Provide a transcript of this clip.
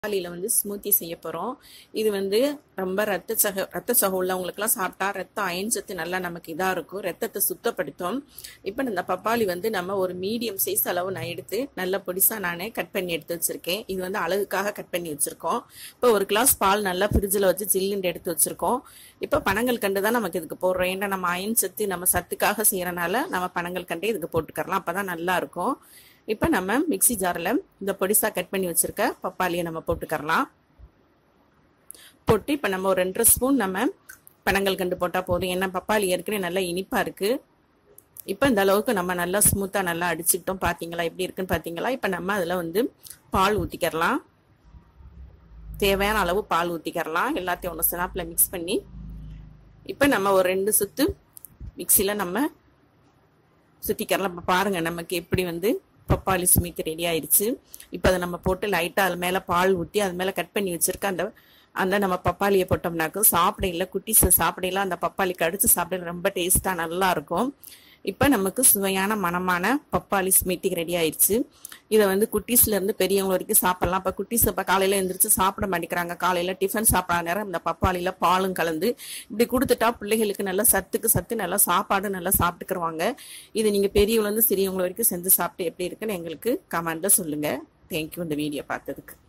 பப்பாளியில் வந்து ஸ்மூத்தி செய்ய போகிறோம் இது வந்து ரொம்ப ரத்த சக ரத்த சகம் உள்ளவங்களுக்குலாம் சாப்பிட்டா ரத்த அயன் சத்து நல்லா நமக்கு இதாக இருக்கும் ரத்தத்தை சுத்தப்படுத்தும் இப்போ இந்த பப்பாளி வந்து நம்ம ஒரு மீடியம் சைஸ் அளவு நான் எடுத்து நல்ல பொடிசாக நானே கட் பண்ணி எடுத்து வச்சுருக்கேன் இது வந்து அழகுக்காக கட் பண்ணி வச்சுருக்கோம் இப்போ ஒரு கிளாஸ் பால் நல்லா ஃப்ரிட்ஜில் வச்சு ஜில்லுண்டு எடுத்து வச்சுருக்கோம் இப்போ பனங்கள் கண்டு தான் நமக்கு இதுக்கு போடுறோம் ஏன்னா நம்ம அயன் சத்து நம்ம சத்துக்காக செய்கிறனால நம்ம பனங்கள் கண்டே இதுக்கு போட்டுக்கறலாம் அப்போ தான் நல்லா இருக்கும் இப்போ நம்ம மிக்சி ஜாரில் இந்த பொடிசா கட் பண்ணி வச்சுருக்க பப்பாளியை நம்ம போட்டுக்கரலாம் போட்டு இப்போ நம்ம ஒரு ரெண்டரை ஸ்பூன் நம்ம பனங்கள் கண்டு போட்டால் போதும் ஏன்னா பப்பாளி ஏற்கனவே நல்லா இனிப்பாக இருக்குது இப்போ இந்த அளவுக்கு நம்ம நல்லா ஸ்மூத்தாக நல்லா அடிச்சுக்கிட்டோம் பார்த்தீங்களா எப்படி இருக்குன்னு பார்த்தீங்களா இப்போ நம்ம அதில் வந்து பால் ஊற்றிக்கிறலாம் தேவையான அளவு பால் ஊற்றிக்கிறலாம் எல்லாத்தையும் ஒன்று ஸ்னாப்பில் மிக்ஸ் பண்ணி இப்போ நம்ம ஒரு ரெண்டு சுற்று மிக்சியில் நம்ம சுற்றிக்கிறலாம் இப்போ பாருங்கள் நமக்கு எப்படி வந்து பப்பாளி ஸ்மீத் ரெடி ஆயிடுச்சு இப்போ அதை நம்ம போட்டு லைட்டாக அது மேலே பால் ஊற்றி அது மேலே கட் பண்ணி வச்சுருக்க அந்த அந்த நம்ம பப்பாளியை போட்டோம்னாக்கும் சாப்பிடையில குட்டிஸ் சாப்பிடையில அந்த பப்பாளி கடிச்சு சாப்பிட ரொம்ப டேஸ்ட்டாக நல்லா இருக்கும் இப்போ நமக்கு சுவையான மனமான பப்பாளி ஸ்மீத்தி ரெடி ஆயிடுச்சு இதை வந்து குட்டீஸ்ல இருந்து பெரியவங்க வரைக்கும் சாப்பிடலாம் இப்போ குட்டீஸ் இப்போ காலையில எழுந்திரிச்சு சாப்பிட மாட்டேங்கிறாங்க காலையில டிஃபன் சாப்பிடாத நேரம் இந்த பப்பாளியில பாலும் கலந்து இப்படி கொடுத்துட்டா பிள்ளைகளுக்கு நல்லா சத்துக்கு சத்து நல்லா சாப்பாடு நல்லா சாப்பிட்டுக்குருவாங்க இது நீங்க பெரியவங்க இருந்து சிறியவங்க வரைக்கும் செஞ்சு சாப்பிட்டு எப்படி இருக்குன்னு எங்களுக்கு கமெண்ட்ல சொல்லுங்க தேங்க்யூ இந்த வீடியோ பார்த்ததுக்கு